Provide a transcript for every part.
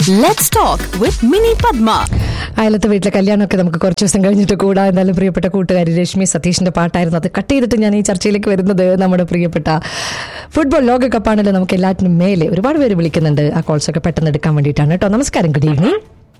Let's talk with Mini Padma. അയലത്തെ വീട്ടിലെ കല്യാണമൊക്കെ നമുക്ക് കുറച്ച് ദിവസം കഴിഞ്ഞിട്ട് കൂടാ എന്നാലും പ്രിയപ്പെട്ട കൂട്ടുകാരി രശ്മി സതീഷിന്റെ പാട്ടായിരുന്നു അത് കട്ട് ചെയ്തിട്ട് ഞാൻ ഈ ചർച്ചയിലേക്ക് വരുന്നത് നമ്മുടെ പ്രിയപ്പെട്ട ഫുട്ബോൾ ലോകകപ്പാണല്ലോ നമുക്ക് എല്ലാറ്റിനും മേലെ ഒരുപാട് പേര് വിളിക്കുന്നുണ്ട് ആ കോൾസ് ഒക്കെ പെട്ടെന്ന് എടുക്കാൻ വേണ്ടിയിട്ടാണ് കേട്ടോ നമസ്കാരം ഗുഡ് ഈവനിങ്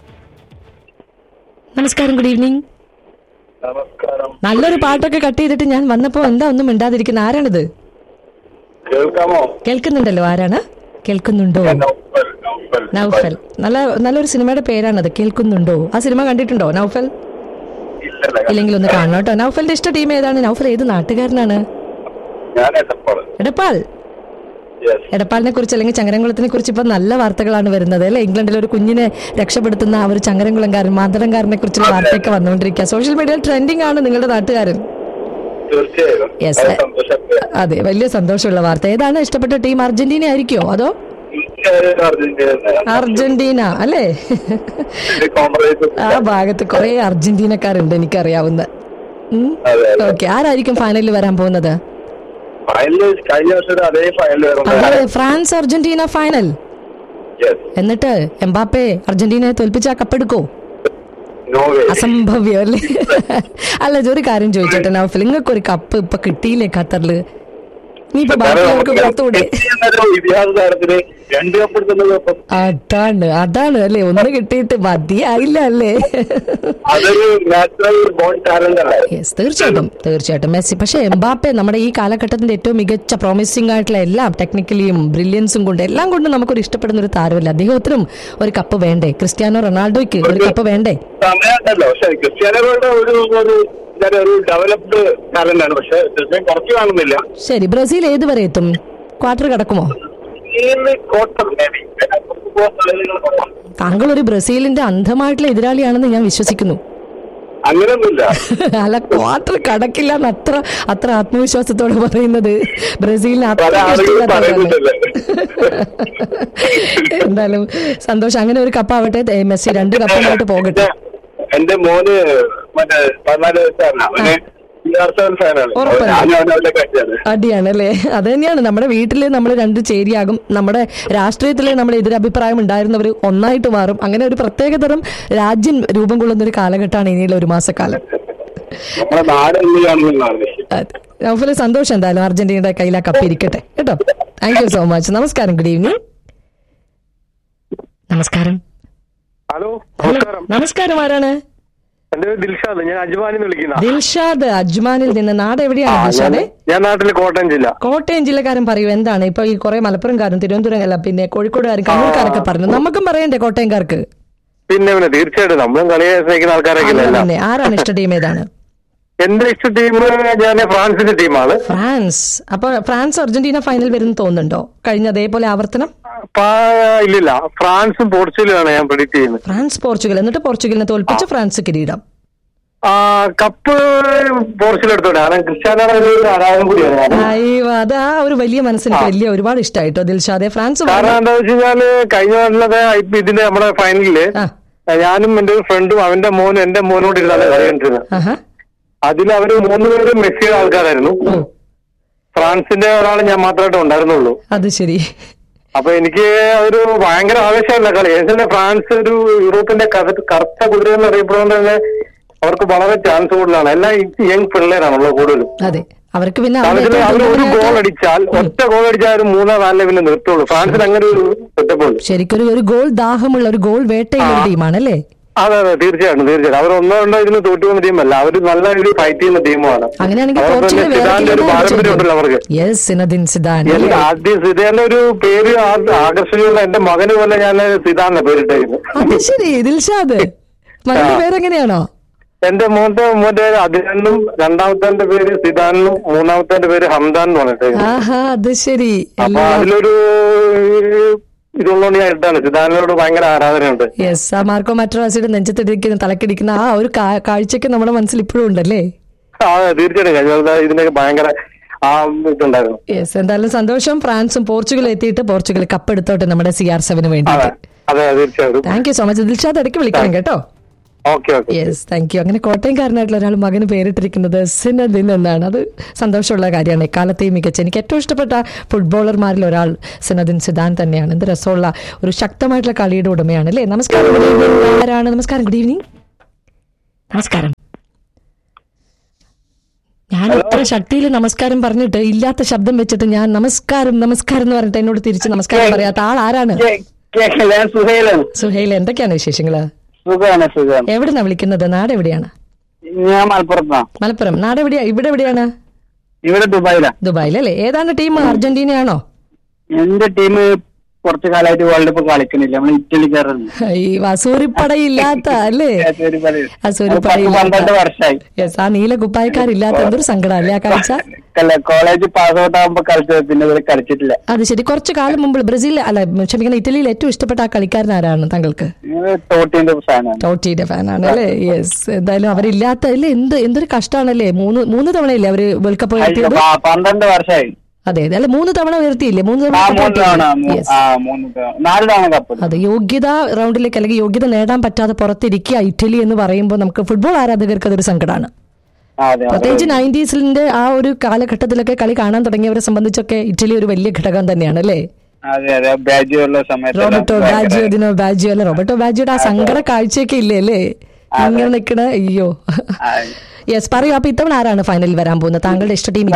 നമസ്കാരം ഗുഡ് ഈവനിങ് നമസ്കാരം നല്ലൊരു പാട്ടൊക്കെ കട്ട് ചെയ്തിട്ട് ഞാൻ വന്നപ്പോ എന്താ ഒന്നും മിണ്ടാതിരിക്കുന്ന ആരാണിത് കേൾക്കാമോ കേൾക്കുന്നുണ്ടല്ലോ ആരാണ് കേൾക്കുന്നുണ്ടോ ഞാൻ നൗഫൽ, നൗഫൽ. നൗഫൽ നല്ല നല്ലൊരു സിനിമയുടെ പേരാണത് കേൾക്കുന്നുണ്ടോ ആ സിനിമ കണ്ടിട്ടുണ്ടോ നൗഫൽ ഇല്ലല്ല, ഇല്ലെങ്കിൽ ഒന്ന് കാണണം കേട്ടോ നൗഫലിന്റെ ഇഷ്ട ടീം ഏതാണ് നൗഫൽ ഏത് നാട്ടുകാരനാണ് ഞാൻ എടപ്പാള് എടപ്പാൾ യെസ് എടപ്പാളിനെ കുറിച്ച് അല്ലെങ്കിൽ ചങ്ങരംകുളത്തിനെ കുറിച്ച് ഇപ്പൊ നല്ല വാർത്തകളാണ് വരുന്നത് അല്ലെ ഇംഗ്ലണ്ടിൽ ഒരു കുഞ്ഞിനെ രക്ഷപ്പെടുത്തുന്ന ആ ഒരു ചങ്ങരംകുളംകാരൻ മാതളംകാരനെ കുറിച്ചുള്ള വാർത്തയൊക്കെ വന്നുകൊണ്ടിരിക്കുക സോഷ്യൽ മീഡിയയിൽ ട്രെൻഡിങ് ആണ് നിങ്ങളുടെ നാട്ടുകാരൻ തീർച്ചയായും Yes. വളരെ സന്തോഷം അതെ വലിയ സന്തോഷമുള്ള വാർത്ത ഏതാണ് ഇഷ്ടപ്പെട്ട ടീം അർജന്റീന ആയിരിക്കോ അതോ തീർച്ചയായും അർജന്റീന അർജന്റീന അല്ലേ കോംപ്രമൈസ് ആ ഭാഗത്ത് കുറെ അർജന്റീനക്കാരുണ്ട് എനിക്കറിയാവുന്ന അതെ അതെ ഓക്കെ ആരായിരിക്കും ഫൈനലിൽ വരാൻ പോകുന്നത് ഫൈനൽ കഴിഞ്ഞ വർഷത്തെ അതേ ഫൈനൽ അതെ ഫ്രാൻസ് അർജന്റീന ഫൈനൽ യെസ് എന്നിട്ട് എംബാപ്പെ അർജന്റീനയെ തോൽപ്പിച്ച കപ്പെടുക്കോ നോ വേ അസംഭവ്യം അല്ലേ അല്ല ഇത് ഒരു കാര്യം ചോദിച്ചോട്ടെ നൗഫൽ നിങ്ങൾക്ക് ഒരു കപ്പ് ഇപ്പൊ കിട്ടിയില്ലേ ഖത്തറില് നീ ഇപ്പൊ ബാക്കിയുള്ളവർക്ക് കൊടുത്തൂടെ ഇതിഹാസ താരത്തിന് രണ്ട് കപ്പ് എടുക്കുന്നത് ഇപ്പം അതാണ് അതാണ് അല്ലേ ഒന്ന് കിട്ടിയിട്ട് മതിയായില്ല അല്ലേ അതൊരു നാച്ചുറൽ ബോൺ ടാലന്റ് അല്ലേ യെസ് തീർച്ചയായിട്ടും തീർച്ചയായിട്ടും മെസ്സി പക്ഷെ എംബാപ്പെ നമ്മുടെ ഈ കാലഘട്ടത്തിന്റെ ഏറ്റവും മികച്ച പ്രോമിസിംഗ് ആയിട്ടുള്ള എല്ലാം ടെക്നിക്കലിയും ബ്രില്യൻസും കൊണ്ട് എല്ലാം കൊണ്ടും നമുക്കൊരു ഇഷ്ടപ്പെടുന്ന ഒരു താരമല്ല അദ്ദേഹത്തിനും ഒരു കപ്പ് വേണ്ടേ ക്രിസ്ത്യാനോ റൊണാൾഡോയ്ക്ക് ഒരു കപ്പ് വേണ്ടേ സമയമുണ്ടല്ലോ പക്ഷെ ക്രിസ്ത്യാനോയുടെ ഒരു ഒരു എന്താ ഒരു ഡെവലപ്ഡ് ടാലന്റ് ആണ് പക്ഷെ തീർച്ചയായും കുറച്ച് കാണുന്നില്ല ശരി ബ്രസീൽ ഏത് വരെ എത്തും ക്വാർട്ടർ കടക്കുമോ ഈ കോട്ടം maybe. football കളികളൊക്കെ താങ്കൾ ഒരു ബ്രസീലിന്റെ അന്ധമായിട്ടുള്ള എതിരാളിയാണെന്ന് ഞാൻ വിശ്വസിക്കുന്നു അങ്ങനെയൊന്നുമില്ല അല്ല ക്വാർട്ടർ കടക്കില്ല എന്ന് അത്ര അത്ര ആത്മവിശ്വാസത്തോടെ പറയുന്നത് ബ്രസീലിന് പല അത്ര ആളുകളും പറയുന്നുണ്ടല്ലേ എന്തായാലും സന്തോഷം അങ്ങനെ ഒരു കപ്പാവട്ടെ ഏ, മെസ്സി രണ്ട് കപ്പുമായിട്ട് പോകട്ടെ എന്റെ മോന് മറ്റേ പതിനാല് വയസ്സാണ് അവന് ആർസൽ ഫാനാണ് ഉറപ്പല്ലേ? ഞാൻ അവന്റെ കഴിച്ചാണ് അടിയാണ് അല്ലേ അത് തന്നെയാണ് നമ്മുടെ വീട്ടില് നമ്മൾ രണ്ട് ചേരിയാകും നമ്മുടെ രാഷ്ട്രീയത്തിലെ നമ്മുടെ എതിരഭിപ്രായം ഉണ്ടായിരുന്നവർ ഒന്നായിട്ട് മാറും അങ്ങനെ ഒരു പ്രത്യേകതരം രാജ്യം രൂപം കൊള്ളുന്ന ഒരു കാലഘട്ടമാണ് ഇനിയുള്ള ഒരു മാസക്കാലം നമ്മുടെ നാട് എന്ന് കാണുന്നതാണ് വിഷയം അതെ. നൗഫല് സന്തോഷം എന്തായാലും അർജന്റീനയുടെ കയ്യിൽ ആ കപ്പ് ഇരിക്കട്ടെ കേട്ടോ താങ്ക് യു സോ മച്ച് നമസ്കാരം ഗുഡ് ഈവനിങ് നമസ്കാരം ഹലോ ഹലോ നമസ്കാരം നമസ്കാരം ആരാണ് എന്റെ പേര് ദിൽഷാദ് ഞാൻ അജ്മാനിൽ നിന്ന് വിളിക്കുന്ന ദിൽഷാദ് അജ്മാനിൽ നിന്ന് നാട് എവിടെയാണ് ദിൽഷാദെ ഞാൻ നാട്ടിൽ കോട്ടയം ജില്ല കോട്ടയം ജില്ലക്കാരൻ പറയൂ എന്താണ് ഇപ്പൊ ഈ കുറെ മലപ്പുറംകാരും തിരുവനന്തപുരം അല്ല പിന്നെ കോഴിക്കോടുകാരും കണ്ണൂർക്കാരൊക്കെ പറഞ്ഞു നമുക്കും പറയണ്ടേ കോട്ടയംകാർക്ക് പിന്നെ പിന്നെ തീർച്ചയായിട്ടും നമ്മളും കളിയെ സ്നേഹിക്കുന്ന ആൾക്കാരൊക്കെ അങ്ങനെ എല്ലാം തന്നെ ആരാണ് ഇഷ്ട ടീം ഏതാണ് എന്റെ ഇഷ്ട ടീം ഞാൻ ഫ്രാൻസിന്റെ ടീമാണ് ഫ്രാൻസ് അപ്പൊ ഫ്രാൻസ് അർജന്റീന ഫൈനൽ വരുന്ന തോന്നുന്നുണ്ടോ കഴിഞ്ഞ അതേപോലെ ആവർത്തനം പാ- ഇല്ലില്ല ഫ്രാൻസും പോർച്ചുഗലുമാണ് ഞാൻ പ്രിഡിക്ട് ചെയ്യുന്നത് ഫ്രാൻസ് പോർച്ചുഗൽ എന്നിട്ട് പോർച്ചുഗലിനെ തോൽപ്പിച്ച് ഫ്രാൻസ് കിരീടം ആ കപ്പ് പോർച്ചുഗൽ എടുത്തോട്ടെ കാരണം ക്രിസ്ത്യാനോ റൊണാൾഡോ ഒരു ആരാധന കൂടിയാണ് ഞാൻ അയ്യോ അത് ആ ഒരു വലിയ മനസ്സിന് വലിയ ഒരുപാട് ഇഷ്ടമായിട്ടോ ദിൽഷാദെ ഫ്രാൻസ് കാരണം എന്താ വെച്ച് കഴിഞ്ഞാല് കഴിഞ്ഞ വർഷത്തെ ഇതിന്റെ നമ്മുടെ ഫൈനലില് ആ ഞാനും എന്റെ ഒരു ഫ്രണ്ടും അവന്റെ മോനും എന്റെ മോനോട് ഇരുന്നാണ് കളി കണ്ടിരുന്നത് ആഹാ അതിൽ അവര് മൂന്ന് പേരും മെസ്സിയുടെ ആൾക്കാരായിരുന്നു ഓ ഫ്രാൻസിന്റെ ഒരാൾ ഞാൻ മാത്രമായിട്ട് ഉണ്ടായിരുന്നുള്ളൂ അത് ശരി അപ്പൊ എനിക്ക് ഒരു ഭയങ്കര ആവേശമല്ല കളി എന്നുവെച്ചാൽ ഫ്രാൻസ് ഒരു യൂറോപ്പിന്റെ കറ- കറുത്ത കുതിര എന്ന് അറിയപ്പെടുന്നത് തന്നെ അവർക്ക് വളരെ ചാൻസ് കൂടുതലാണ് എല്ലാം യങ് പിള്ളേരാണുള്ളത് കൂടുതലും അതെ അവർക്ക് പിന്നെ അതിൽ അവരെ അവർ ഒരു ഏറ്റവും ഗോൾ അടിച്ചാൽ ഒറ്റ ഗോൾ അടിച്ചാൽ ഒരു മൂന്നോ നാല് ലെവലിൽ നിർത്തുള്ളൂ ഫ്രാൻസിന് അങ്ങനെ ഒരു സെറ്റപ്പ് ഉണ്ട് ശരിക്കൊരു ഒരു ഗോൾ ദാഹമുള്ള ഒരു ഗോൾ വേട്ടയുള്ള ഒരു ടീമാണ് അല്ലേ അതെ അതെ തീർച്ചയായിട്ടും തീർച്ചയായിട്ടും അവർ ഒന്നോ രണ്ടോ ഇതിന് തോറ്റു പോകുന്ന ടീമല്ല അവർ നല്ല ഒരു ഫൈറ്റ് ചെയ്യുന്ന ടീമാണ് അങ്ങനെയാണെങ്കിൽ അവർക്ക് പോർച്ചുഗൽ പിന്നെ സിദാന്റെ ഒരു പാരമ്പര്യം ഉണ്ടല്ലോ അവർക്ക് യെസ് സിനദിൻ സിദാൻ എനിക്ക് ആദ്യം സിദാന്റെ ഒരു പേര് ആ- ആകർഷണീയമുള്ള എന്റെ മകന് പോലെ ഞാൻ സിദാന്ന പേരിട്ടായിരുന്നു അത് ശരി ദിൽഷാദ് മകന്റെ പേരെങ്ങനെയാണോ എന്റെ മൂത്ത മോന്റെ പേര് അതിനും രണ്ടാമത്തെ പേര് സിദാനും മൂന്നാമത്തെ പേര് ഹംദാൻ എന്ന് പറഞ്ഞിട്ട് ആഹാ അത് ശരി അപ്പൊ അതിലൊരു ഇതുള്ളതുകൊണ്ട് ഞാൻ ഇട്ടാണ് സിദാനിനോട് ഭയങ്കര ആരാധനയുണ്ട് യെസ് ആ മാർക്കോ മറ്ററാസിയുടെ നെഞ്ചത്തിടിക്കുന്ന തലക്കിടിക്കുന്ന ആ ഒരു കാ- കാഴ്ചയൊക്കെ നമ്മുടെ മനസ്സിൽ ഇപ്പോഴും ഉണ്ടല്ലേ ആ തീർച്ചയായിട്ടും കഴിഞ്ഞ ദിവസം ഇതിനൊക്കെ ഭയങ്കര ആ ഇതുണ്ടായിരുന്നു യെസ് എന്തായാലും സന്തോഷം ഫ്രാൻസും പോർച്ചുഗലും എത്തിയിട്ട് പോർച്ചുഗൽ കപ്പ് എടുത്തോട്ടെ നമ്മുടെ സി ആർ സെവന് വേണ്ടി അതെ അതെ തീർച്ചയായിട്ടും thank you so much Dilshad ഇടയ്ക്ക് വിളിക്കണം കേട്ടോ okay okay yes thank you അങ്ങനെ കോട്ടയംകാരനായിട്ടുള്ള ഒരാൾ മകന് പേരിട്ടിരിക്കുന്നത് സിനദിൻ എന്നാണ് അത് സന്തോഷമുള്ള കാര്യമാണ് എക്കാലത്തെയും മികച്ച എനിക്ക് ഏറ്റവും ഇഷ്ടപ്പെട്ട ഫുട്ബോളർമാരിൽ ഒരാൾ സിനദിൻ സിദാൻ തന്നെയാണ് എന്ത് രസമുള്ള ഒരു ശക്തമായിട്ടുള്ള കളിയുടെ ഉടമയാണ് അല്ലേ നമസ്കാരം good evening. ആരാണ് നമസ്കാരം ഗുഡ് ഈവനിങ് നമസ്കാരം ഞാൻ എത്ര ശക്തിയിൽ നമസ്കാരം പറഞ്ഞിട്ട് ഇല്ലാത്ത ശബ്ദം വെച്ചിട്ട് ഞാൻ നമസ്കാരം നമസ്കാരം എന്ന് പറഞ്ഞിട്ട് എന്നോട് തിരിച്ച് നമസ്കാരം പറയാത്ത ആൾ ആരാണ് കേക്കില്ല ഞാൻ സുഹൈലാണ് സുഹൈൽ എന്തൊക്കെയാണ് വിശേഷങ്ങള് സുഖമാണ് സുഖമാണ് എവിടുന്നാ വിളിക്കുന്നത് നാട് എവിടെയാണ് ഞാൻ മലപ്പുറത്താ മലപ്പുറം നാട് എവിടെയാ ഇവിടെ എവിടെയാണ് ഇവിടെ ദുബായിലാ ദുബായിൽ അല്ലേ ഏതാണ് ടീം അർജന്റീനയാണോ എന്റെ ടീം കുറച്ചു കാലമായിട്ട് വേൾഡ് കപ്പ് കളിക്കണില്ല നമ്മൾ ഇറ്റലിക്കാരുണ്ട് ഈ വസൂരിപ്പടയില്ലാത്ത അല്ലേ പന്ത്രണ്ട് വസൂരിപ്പടയില്ലാത്ത വർഷമായി യെസ് ആ നീല കുപ്പായക്കാരില്ലാത്ത എന്തൊരു സങ്കടം അല്ലേ ആ കാഴ്ച അല്ല കോളേജ് പാസ് ഔട്ട് ആകുമ്പോ കളിച്ചത് പിന്നെ ഇവര് കളിച്ചിട്ടില്ല അത് ശരി കുറച്ചു കാലം മുമ്പ് ബ്രസീൽ അല്ല ക്ഷമിക്കണം ഇറ്റലിയിൽ ഏറ്റവും ഇഷ്ടപ്പെട്ട ആ കളിക്കാരൻ ആരാണ് താങ്കൾക്ക് ഇത് ടോട്ടിന്റെ ഫാനാണ് ടോട്ടിയുടെ ഫാനാണ് അല്ലേ യെസ് എന്തായാലും അവരില്ലാത്ത അല്ലേ എന്ത് എന്തൊരു കഷ്ടമാണല്ലേ മൂന്ന് മൂന്ന് തവണയല്ലേ അവര് വേൾഡ് കപ്പ് ഉയർത്തിയത് പന്ത്രണ്ട് വർഷമായി അതെ അതെ അല്ല മൂന്ന് തവണ ഉയർത്തിയില്ലേ മൂന്ന് ആ തവണ മൂന്ന് തവണ മൂ- Yes. ആ മൂന്ന് തവണ നാല് തവണ കപ്പ് അതെ യോഗ്യത റൗണ്ടിലേക്ക് അല്ലെങ്കിൽ യോഗ്യത നേടാൻ പറ്റാതെ പുറത്തിരിക്കുക ഇറ്റലി എന്ന് പറയുമ്പോൾ നമുക്ക് ഫുട്ബോൾ ആരാധകർക്ക് അതൊരു സങ്കടമാണ് ആ, അതെ അതെ പ്രത്യേകിച്ച് നയൻറ്റീസിന്റെ ആ ഒരു കാലഘട്ടത്തിലൊക്കെ കളി കാണാൻ തുടങ്ങിയവരെ സംബന്ധിച്ചൊക്കെ ഇറ്റലി ഒരു വലിയ ഘടകം തന്നെയാണ് അല്ലേ അതെ അതെ ബാജ് ഉള്ള സമയത്ത് റോബർട്ടോ ബാജിയോ ദിനോ ബാജിയോ അല്ലെ റോബർട്ടോ ബാജിയോടെ ആ സങ്കട കാഴ്ചയൊക്കെ ഇല്ലേ അല്ലേ ഇങ്ങനെ നിക്കണ അയ്യോ യെസ് പറയൂ അപ്പൊ ഇത്തവണ ആരാണ് ഫൈനലിൽ വരാൻ പോകുന്നത് താങ്കളുടെ ഇഷ്ട ടീം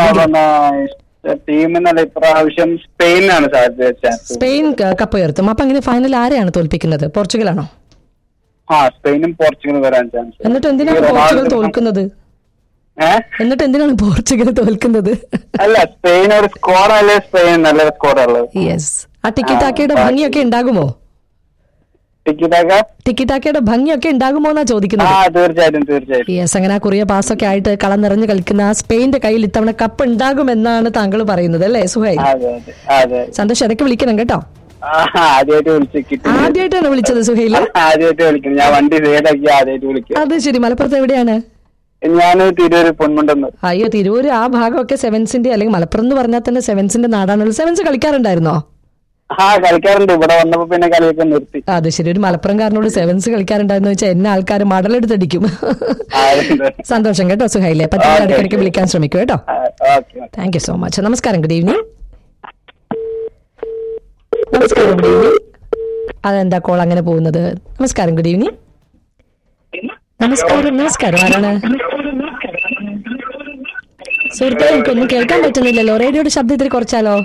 ടീം എന്നല്ല ഇപ്രാവശ്യം സ്പെയിനാണ് സാധ്യത ചാൻസ് സ്പെയിൻ ക- കപ്പ് ഉയർത്തും അപ്പൊ അങ്ങനെ ഫൈനൽ ആരെയാണ് തോൽപ്പിക്കുന്നത് പോർച്ചുഗലാണോ ആ സ്പെയിനും പോർച്ചുഗലും വരാൻ ചാൻസ് എന്നിട്ട് എന്തിനാണ് പോർച്ചുഗൽ തോൽക്കുന്നത് ഏഹ് എന്നിട്ട് എന്തിനാണ് പോർച്ചുഗൽ തോൽക്കുന്നത് അല്ല സ്പെയിൻ ഒരു സ്കോർ അല്ലേ സ്പെയിൻ നല്ല സ്കോർ ഉള്ളത് യെസ് ആ ടിക്കിറ്റാക്കയുടെ ഭംഗിയൊക്കെ ഉണ്ടാകുമോ ടിക്കറ്റാക്ക ടിക്കിറ്റാക്കയുടെ ഭംഗിയൊക്കെ ഉണ്ടാകുമോ എന്നാ ആ ചോദിക്കുന്നത് തീർച്ചയായിട്ടും തീർച്ചയായിട്ടും യെസ് അങ്ങനെ ആ കുറിയ പാസ്സൊക്കെ ആയിട്ട് കളം നിറഞ്ഞ് കളിക്കുന്ന ആ സ്പെയിന്റെ കയ്യിൽ ഇത്തവണ കപ്പ് ഉണ്ടാകുമെന്നാണ് താങ്കൾ പറയുന്നത് അല്ലേ സുഹൈ അതെ അതെ അതെ സന്തോഷം ഇടയ്ക്ക് വിളിക്കണം കേട്ടോ ആ ആദ്യമായിട്ട് വിളിച്ച് കിട്ടി ആദ്യമായിട്ടാണ് വിളിച്ചത് സുഹൈല് ആദ്യമായിട്ട് വിളിക്കുന്നു ഞാൻ വണ്ടി സേതാക്കി ആദ്യമായിട്ട് വിളിക്കും അത് ശരി മലപ്പുറത്ത് എവിടെയാണ് ഞാൻ തിരൂര് പൊന്മുണ്ടെന്ന് അയ്യോ തിരൂര് ആ ഭാഗമൊക്കെ സെവൻസിന്റെ അല്ലെങ്കിൽ മലപ്പുറം എന്ന് പറഞ്ഞാൽ തന്നെ സെവൻസിന്റെ നാടാണല്ലോ സെവൻസ് കളിക്കാറുണ്ടായിരുന്നോ ആ കളിക്കാറുണ്ട് ഇവിടെ വന്നപ്പോ പിന്നെ കളിയൊക്കെ നിർത്തി അത് ശരി ഒരു മലപ്പുറംകാരനോട് സെവൻസ് കളിക്കാറുണ്ടായിരുന്നു വെച്ചാൽ എന്നെ ആൾക്കാർ മടലെടുത്തടിക്കും ആ, ഉണ്ട്. സന്തോഷം കേട്ടോ സുഹൈലെ പറ്റി Okay. ഇടയ്ക്കിടയ്ക്ക് വിളിക്കാൻ ശ്രമിക്കും കേട്ടോ ആ, okay thank you so much നമസ്കാരം ഗുഡ് ഈവനിങ് നമസ്കാരം ഗുഡ് ഈവനിങ് അതെന്താ കോൾ അങ്ങനെ പോകുന്നത് നമസ്കാരം ഗുഡ് ഈവനിങ് നമസ്കാരം നമസ്കാരം ആരാണ് സുഹൃത്തെ എനിക്കൊന്നും കേൾക്കാൻ പറ്റുന്നില്ലല്ലോ റേഡിയോയുടെ ശബ്ദത്തിൽ കുറച്ചാലോ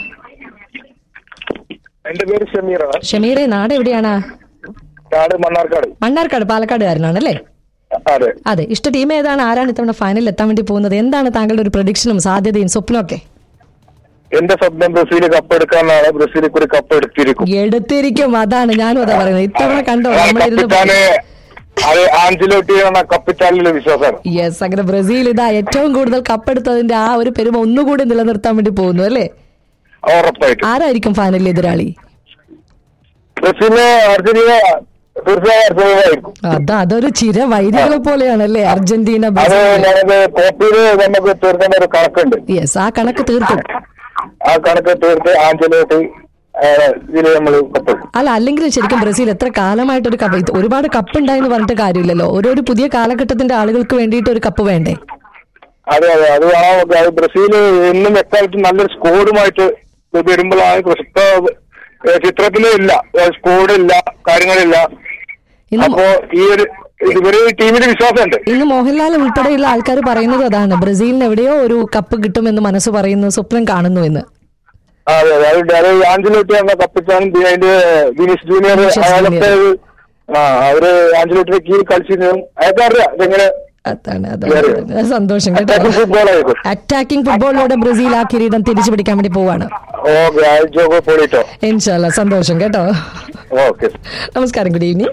എന്റെ പേര് ഷമീറാണ് ഷമീറെ നാട് എവിടെയാണ് നാട് മണ്ണാർക്കാട് മണ്ണാർക്കാട് പാലക്കാടുകാരനാണ് അല്ലേ അതെ അതെ ഇഷ്ട ടീം ഏതാണ് ആരാണ് ഇത്തവണ ഫൈനലിൽ എത്താൻ വേണ്ടി പോകുന്നത് എന്താണ് താങ്കളുടെ ഒരു പ്രൊഡിക്ഷനും സാധ്യതയും സ്വപ്നവും ഒക്കെ എന്റെ സ്വപ്നം ബ്രസീൽ കപ്പ് എടുക്കാനാണ് ബ്രസീൽ ഒരു കപ്പ് എടുത്തിരിക്കും എടുത്തിരിക്കും അതാണ് ഞാനും അതാ പറയുന്നത് ഇത്തവണ കണ്ടോ ആ നമ്മളിരുന്ന് കപ്പിത്താന് അത് ആഞ്ചലോട്ടി എന്ന കപ്പിത്താനിലെ വിശ്വാസമാണ് യെസ് അങ്ങനെ ബ്രസീൽ ഇതാ ഏറ്റവും കൂടുതൽ കപ്പെടുത്തതിന്റെ ആ ഒരു പെരുമ ഒന്നുകൂടി നിലനിർത്താൻ വേണ്ടി പോകുന്നു അല്ലേ ഉറപ്പായിട്ടും ആരായിരിക്കും ഫൈനലിൽ എതിരാളി ബ്രസീലിന് അർജന്റീന തീർച്ചയായും അർജന്റീനയായിരിക്കും അതാ അതൊരു ചിര വൈരികളെ പോലെയാണല്ലേ അർജന്റീന അത് ബ്രസീൽ ഞങ്ങൾക്ക് കോപ്പിയില് നമുക്ക് തീർക്കേണ്ട ഒരു കണക്കുണ്ട് യെസ് ആ കണക്ക് തീർക്കും ആ കണക്ക് തീർത്ത് ആഞ്ചലോട്ടി ഇതില് നമ്മൾ കപ്പെടും അല്ല അല്ലെങ്കിൽ ശരിക്കും ബ്രസീൽ എത്ര കാലമായിട്ട് ഒരു കപ്പ് ഇത് ഒരുപാട് കപ്പ് ഉണ്ടായെന്ന് പറഞ്ഞിട്ട് കാര്യമില്ലല്ലോ ഓരോ പുതിയ കാലഘട്ടത്തിന്റെ ആളുകൾക്ക് വേണ്ടിയിട്ട് ഒരു കപ്പ് വേണ്ടേ അതെ അതെ അത് വേണം അത് ബ്രസീൽ എന്നും എക്കാലത്തും നല്ലൊരു സ്കോഡുമായിട്ട് വരുമ്പോഴാണ് പ്രസക്ത ചിത്രത്തിലും ഇല്ല സ്കോഡില്ല കാര്യങ്ങളില്ല ഇന്ന് അപ്പോ ഈ ഒരു ഇവര് ടീമിന് വിശ്വാസമുണ്ട് ഇന്ന് മോഹൻലാൽ ഉൾപ്പെടെയുള്ള ആൾക്കാർ പറയുന്നത് അതാണ് ബ്രസീലിന് എവിടെയോ ഒരു കപ്പ് കിട്ടുമെന്ന് മനസ്സ് പറയുന്നു സ്വപ്നം കാണുന്നു എന്ന് അതെ അതെ അത് അത് ആഞ്ചലോട്ടി എന്ന കപ്പിത്താൻ അതിന്റെ വിനീഷ് ജൂനിയർ വിനീഷ്യസ് അയാളത്തെ ആ അവര് ആഞ്ചലോട്ടിയുടെ കീഴിൽ കളിച്ചിരുന്നതും അതൊക്കെ അറിയാം ഇതെങ്ങനെ അതാണ് അതാണ് സന്തോഷം കേട്ടോ ഫുട്ബോൾ ആയിരിക്കും അറ്റാക്കിംഗ് ഫുട്ബോളിലൂടെ ബ്രസീൽ ആ കിരീടം തിരിച്ചു പിടിക്കാൻ വേണ്ടി പോവാണ് ഓക്കെ ജോഗോ പോളിട്ടോ ഇൻഷാല്ല സന്തോഷം കേട്ടോ ഓക്കെ നമസ്കാരം ഗുഡ് ഈവനിങ്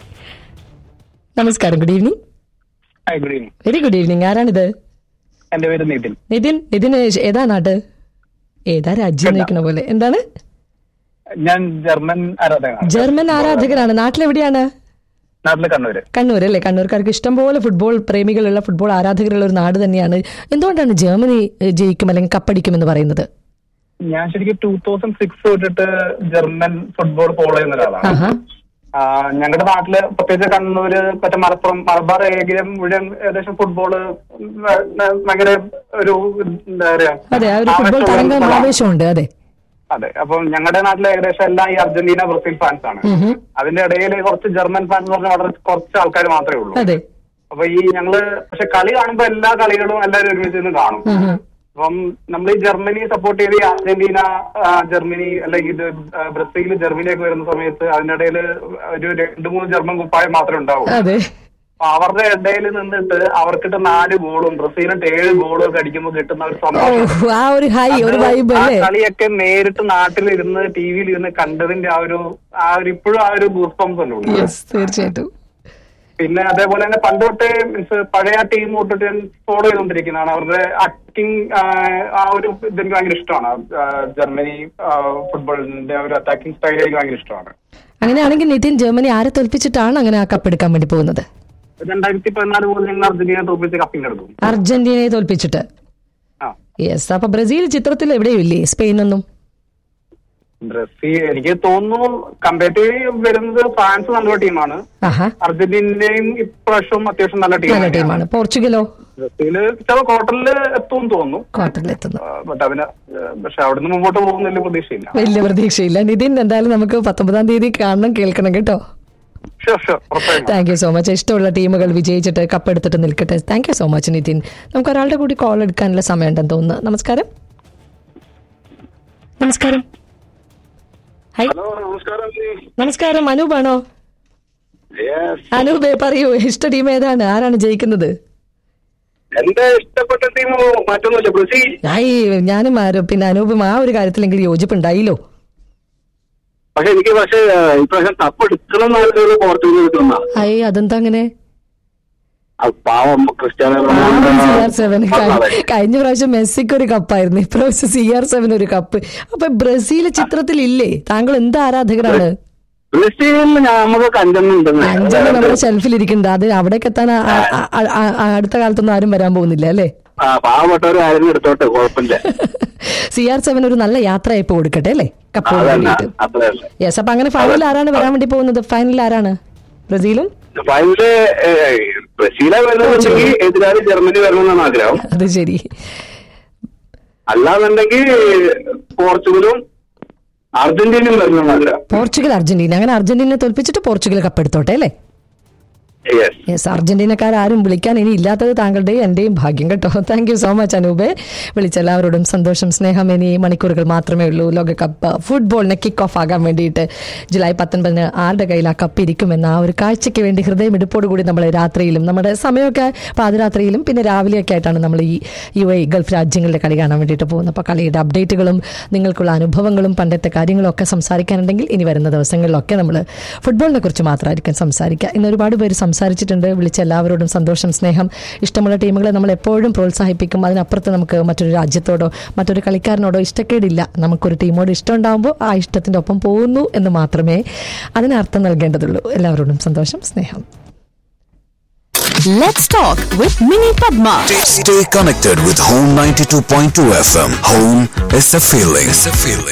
നമസ്കാരം good evening hi good evening very good evening ആരാണിത് എന്റെ പേര് നിതിൻ നിതിൻ നിതിന് ഏതാ നാട് ഏതാ രാജ്യം നയിക്കണ പോലെ എന്താണ് ഞാൻ ജർമ്മൻ ആരാധകനാണ് ജർമ്മൻ ആരാധകനാണ് നാട്ടിലെവിടെയാണ് നാട്ടില് കണ്ണൂര് കണ്ണൂർ അല്ലേ കണ്ണൂർക്കാർക്ക് ഇഷ്ടംപോലെ ഫുട്ബോൾ പ്രേമികളുള്ള ഫുട്ബോൾ ആരാധകരുള്ള ഒരു നാട് തന്നെയാണ് എന്തുകൊണ്ടാണ് ജർമ്മനി ഏഹ്, ജയിക്കും അല്ലെങ്കിൽ കപ്പടിക്കും എന്ന് പറയുന്നത് ഞാൻ ശരിക്കും ടൂ തൗസൻഡ് സിക്സ് തൊട്ടിട്ട് ജർമ്മൻ ഫുട്ബോൾ ഫോളോ ചെയ്യുന്ന ഒരാളാണ് ആഹാ ആ, ഞങ്ങളുടെ നാട്ടില് പ്രത്യേകിച്ച് കണ്ണൂര് മറ്റേ മലപ്പുറം മലബാർ ഏരിയ മുഴുവൻ ഏകദേശം ഫുട്ബോള് ഭയങ്കര ഒരു എന്താ പറയാ അതെ ആ ഒരു ഫുട്ബോൾ ആവേശമുള്ള തരംഗം സ്ഥലമാണ്. ആവേശമുണ്ട് അതെ അതെ അപ്പം ഞങ്ങളുടെ നാട്ടിലെ ഏകദേശം എല്ലാം ഈ അർജന്റീന ബ്രസീൽ ഫാൻസ് ആണ് അതിന്റെ ഇടയിൽ കുറച്ച് ജർമ്മൻ ഫാൻസ് എന്ന് പറഞ്ഞാൽ വളരെ കുറച്ച് ആൾക്കാർ മാത്രമേ ഉള്ളൂ അതെ അപ്പൊ ഈ ഞങ്ങള് പക്ഷെ കളി കാണുമ്പോ എല്ലാ കളികളും എല്ലാവരും ഒരുമിച്ച് നിന്ന് കാണും അപ്പം നമ്മൾ ഈ ജർമ്മനി സപ്പോർട്ട് ചെയ്ത് ഈ അർജന്റീന ആ, ജർമ്മനി അല്ലെങ്കിൽ ഇത് ആ, ബ്രസീൽ ജർമ്മനി ഒക്കെ വരുന്ന സമയത്ത് അതിനിടയിൽ ഒരു രണ്ട് മൂന്ന് ജർമ്മൻ കുപ്പായം മാത്രമേ ഉണ്ടാവൂ അതെ അപ്പൊ അവരുടെ ഇടയിൽ നിന്നിട്ട് അവർക്കിട്ട് നാല് ഗോളും ബ്രസീലിട്ട് ഏഴ് ഗോളും ഒക്കെ അടിക്കുമ്പോൾ കിട്ടുന്ന ഒരു ഓ സന്തോഷം ആ ഒരു ഹൈ ഒരു അത് വൈബ് ആ അല്ലേ കളിയൊക്കെ നേരിട്ട് നാട്ടിലിരുന്ന് ടി വിയിൽ ഇരുന്ന് കണ്ടതിന്റെ ആ ഒരു ആ ഒരു ഇപ്പോഴും ആ ഒരു ഗൂസ്പംസ് ഉണ്ട് ഉള്ളിൽ. യെസ് തീർച്ചയായിട്ടും പിന്നെ അതേപോലെ തന്നെ പണ്ട് തൊട്ടേ മീൻസ് പഴയ ടീം തൊട്ടിട്ട് ഞാൻ ഫോളോ ചെയ്തുകൊണ്ടിരിക്കുന്നതാണ് അവരുടെ അറ്റാക്കിംഗ് ആ ഒരു ഇതെനിക്ക് ഭയങ്കര ഇഷ്ടമാണ് ആ, ജർമ്മനി ഫുട്ബോളിന്റെ ആ ഒരു അറ്റാക്കിംഗ് സ്റ്റൈൽ എനിക്ക് ഭയങ്കര ഇഷ്ടമാണ് അങ്ങനെയാണെങ്കിൽ നിതിൻ ജർമ്മനി ആരെ തോൽപ്പിച്ചിട്ടാണ് അങ്ങനെ ആ കപ്പ് എടുക്കാൻ വേണ്ടി പോകുന്നത് രണ്ടായിരത്തി പതിനാല് മുതൽ ഞങ്ങൾ അർജന്റീന തോപ്പിച്ച് കപ്പിംഗ് എടുത്തു അർജന്റീനയെ തോൽപ്പിച്ചിട്ട് ആ യെസ് അപ്പൊ ബ്രസീൽ ചിത്രത്തിൽ എവിടെയും ഇല്ലേ സ്പെയിനൊന്നും ബ്രസീൽ എനിക്ക് തോന്നുന്നു കമ്പാരിറ്റീവ് വരുന്നത് ഫ്രാൻസ് നല്ലൊരു ടീമാണ് ആഹാ അർജന്റീനയും ഇപ്രാവശ്യവും അത്യാവശ്യം നല്ല നല്ല ടീമാണ് ടീമാണ് പോർച്ചുഗലോ ബ്രസീല് ചില ക്വാർട്ടറിൽ എത്തും തോന്നുന്നു ക്വാർട്ടറിലെത്തുന്നു ബട്ട് അതിന് പക്ഷെ അവിടുന്ന് മുമ്പോട്ട് പോകുന്നില്ല പ്രതീക്ഷയില്ല വലിയ പ്രതീക്ഷയില്ല നിതിൻ എന്തായാലും നമുക്ക് പത്തൊമ്പതാം തീയതി കാണണം കേൾക്കണം കേട്ടോ ഷുവർ ഷുവർ ഉറപ്പായും താങ്ക് യു സോ മച്ച് ഇഷ്ടമുള്ള ടീമുകൾ വിജയിച്ചിട്ട് കപ്പ് എടുത്തിട്ട് നിൽക്കട്ടെ thank you so much Nithin നമുക്ക് ഒരാളുടെ കൂടി കോൾ എടുക്കാനുള്ള സമയമുണ്ടെന്ന് തോന്നുന്നു നമസ്കാരം നമസ്കാരം ഹായ് ഹലോ നമസ്കാരം നമസ്കാരം അനൂപാണോ അനൂപേ പറയൂ ഇഷ്ട ടീം ഏതാണ് ആരാണ് ജയിക്കുന്നത് എന്റെ ഇഷ്ടപ്പെട്ട ടീം മറ്റൊന്നുമില്ല ബ്രസീൽ ആയി ഞാനും ആരും പിന്നെ അനൂപും ആ ഒരു കാര്യത്തിലെങ്കിലും യോജിപ്പുണ്ടായില്ലോ പക്ഷെ എനിക്ക് പക്ഷെ ഇപ്രാവശ്യം കപ്പ് എടുക്കണം എന്നാണ് പോർച്ചുഗൽ കിട്ടുന്ന ആയി അതെന്താ അങ്ങനെ പാവം ക്രിസ്ത്യാനോ സി ആർ സെവൻ കഴിഞ്ഞ പ്രാവശ്യം മെസ്സിക്ക് ഒരു കപ്പായിരുന്നു ഇപ്രാവശ്യം സി ആർ സെവൻ ഒരു കപ്പ് അപ്പൊ ബ്രസീൽ ചിത്രത്തിൽ ഇല്ലേ താങ്കൾ എന്ത് ആരാധകരാണ് ബ്രസീലിൽ നമുക്ക് അഞ്ചെണ്ണം അഞ്ചെണ്ണം നമ്മുടെ ഉണ്ടെന്ന് ഷെൽഫിൽ ഇരിക്കുന്നുണ്ട് അത് അവിടേക്ക് എത്താൻ ആ- ആ- ആ- ആ- ആ- അടുത്ത കാലത്തൊന്നും ആരും വരാൻ പോകുന്നില്ല അല്ലേ ആ പാവപ്പെട്ടവർ ആരും എടുത്തോട്ടെ കുഴപ്പമില്ല സി ആർ സെവൻ ഒരു നല്ല യാത്രയപ്പ് കൊടുക്കട്ടെ അല്ലേ കപ്പോട് അതല്ല വേണ്ടിയിട്ട് അത്രയല്ല യെസ് അപ്പൊ അങ്ങനെ ഫൈനൽ ആരാണ് വരാൻ വേണ്ടി പോകുന്നത് ഫൈനൽ ആരാണ് ബ്രസീലും ഫൈനല് ബ്രസീലെ വരുന്നുണ്ടെങ്കിൽ എതിരാളി ജർമ്മനി വരണമെന്നാണ് ആഗ്രഹം അത് ശരി അല്ലാന്നുണ്ടെങ്കിൽ പോർച്ചുഗലും അർജന്റീനയും വരണമെന്നാണ് ആഗ്രഹം പോർച്ചുഗൽ അർജന്റീന അങ്ങനെ അർജന്റീനെ തോൽപ്പിച്ചിട്ട് പോർച്ചുഗൽ കപ്പെടുത്തോട്ടെ അല്ലേ യെസ് യെസ് അർജന്റീനക്കാരും വിളിക്കാൻ ഇനി ഇല്ലാത്തത് താങ്കളുടെയും എന്റെയും ഭാഗ്യം കേട്ടോ താങ്ക് യു സോ മച്ച് അനൂപെ വിളിച്ച എല്ലാവരോടും സന്തോഷം സ്നേഹം ഇനി മണിക്കൂറുകൾ മാത്രമേ ഉള്ളൂ ലോകകപ്പ് ഫുട്ബോളിന് കിക്ക് ഓഫ് ആകാൻ വേണ്ടിയിട്ട് ജൂലൈ പത്തൊൻപതിന് ആരുടെ കയ്യിൽ ആ കപ്പ് ഇരിക്കുമെന്ന ആ ഒരു കാഴ്ചയ്ക്ക് വേണ്ടി ഹൃദയം ഇടുപ്പോടുകൂടി നമ്മൾ രാത്രിയിലും നമ്മുടെ സമയമൊക്കെ പാതിരാത്രിയിലും പിന്നെ രാവിലെയൊക്കെ ആയിട്ടാണ് നമ്മൾ ഈ യു എ ഗൾഫ് രാജ്യങ്ങളുടെ കളി കാണാൻ വേണ്ടിയിട്ട് പോകുന്നത് അപ്പോൾ കളിയുടെ അപ്ഡേറ്റുകളും നിങ്ങൾക്കുള്ള അനുഭവങ്ങളും പണ്ടത്തെ കാര്യങ്ങളും ഒക്കെ സംസാരിക്കാനുണ്ടെങ്കിൽ ഇനി വരുന്ന ദിവസങ്ങളിലൊക്കെ നമ്മൾ ഫുട്ബോളിനെ കുറിച്ച് മാത്രമായിരിക്കും സംസാരിക്കുക ഇന്ന് ഒരുപാട് പേര് സംസാരിച്ചിട്ടുണ്ട് വിളിച്ച എല്ലാവരോടും സന്തോഷം സ്നേഹം ഇഷ്ടമുള്ള ടീമുകളെ നമ്മൾ എപ്പോഴും പ്രോത്സാഹിപ്പിക്കും അതിനപ്പുറത്ത് നമുക്ക് മറ്റൊരു രാജ്യത്തോടോ മറ്റൊരു കളിക്കാരനോടോ ഇഷ്ടക്കേടില്ല നമുക്കൊരു ടീമോട് ഇഷ്ടം ഉണ്ടാകുമ്പോൾ ആ ഇഷ്ടത്തിൻ്റെ ഒപ്പം പോകുന്നു എന്ന് മാത്രമേ അതിന് അർത്ഥം നൽകേണ്ടതുള്ളൂ എല്ലാവരോടും സന്തോഷം സ്നേഹം Let's talk with Mini Padma. Stay connected with Home 92.2 FM. Home is a feeling. It's a feeling.